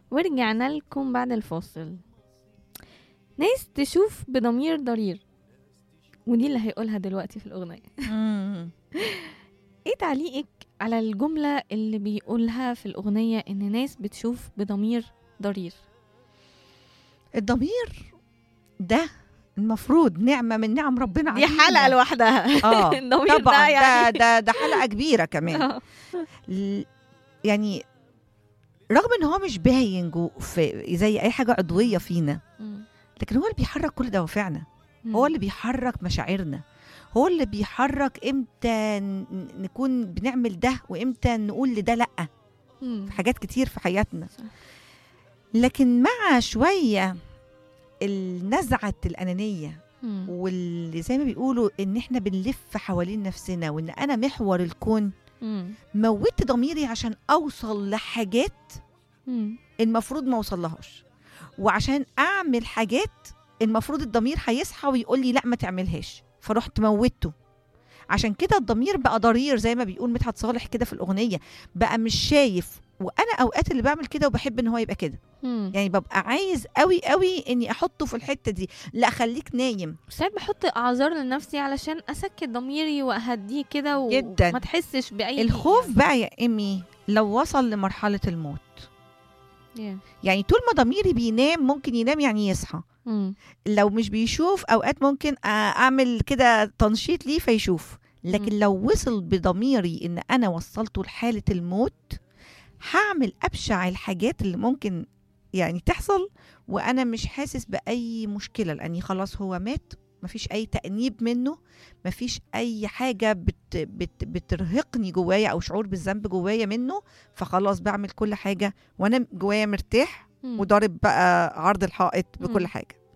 ورجعنا لكم بعد الفاصل ناس تشوف بضمير ضرير ودي اللي هيقولها دلوقتي في الأغنية مم. ايه تعليقك على الجملة اللي بيقولها في الأغنية إن ناس بتشوف بضمير ضرير الضمير ده المفروض نعمه من نعم ربنا دي علينا. حلقة لوحدها اه الضمير طبعا ده يعني ده ده ده حلقه كبيره كمان آه. ل- يعني رغم ان هو مش باين جو في زي اي حاجه عضويه فينا مم. لكن هو اللي بيحرك كل دوافعنا مم. هو اللي بيحرك مشاعرنا هو اللي بيحرك امتى ن- نكون بنعمل ده وامتى نقول لده لا مم. في حاجات كتير في حياتنا صح. لكن مع شويه النزعه الانانيه مم. واللي زي ما بيقولوا ان احنا بنلف حوالين نفسنا وان انا محور الكون مم. موتت ضميري عشان اوصل لحاجات مم. المفروض ما اوصلهاش وعشان اعمل حاجات المفروض الضمير هيصحى ويقول لي لا ما تعملهاش فرحت موتته عشان كده الضمير بقى ضرير زي ما بيقول مدحت صالح كده في الاغنيه بقى مش شايف وانا اوقات اللي بعمل كده وبحب ان هو يبقى كده مم. يعني ببقى عايز قوي قوي اني احطه في الحته دي لا خليك نايم ساعات بحط اعذار لنفسي علشان اسكت ضميري واهديه كده و- جداً. وما تحسش باي الخوف بقى يا ايمي لو وصل لمرحله الموت يعني. يعني طول ما ضميري بينام ممكن ينام يعني يصحى مم. لو مش بيشوف اوقات ممكن أ- اعمل كده تنشيط ليه فيشوف لكن مم. لو وصل بضميري ان انا وصلته لحاله الموت هعمل ابشع الحاجات اللي ممكن يعني تحصل وانا مش حاسس باي مشكله لاني خلاص هو مات مفيش اي تانيب منه مفيش اي حاجه بت بت بترهقني جوايا او شعور بالذنب جوايا منه فخلاص بعمل كل حاجه وانا جوايا مرتاح مم. وضارب بقى عرض الحائط مم. بكل حاجه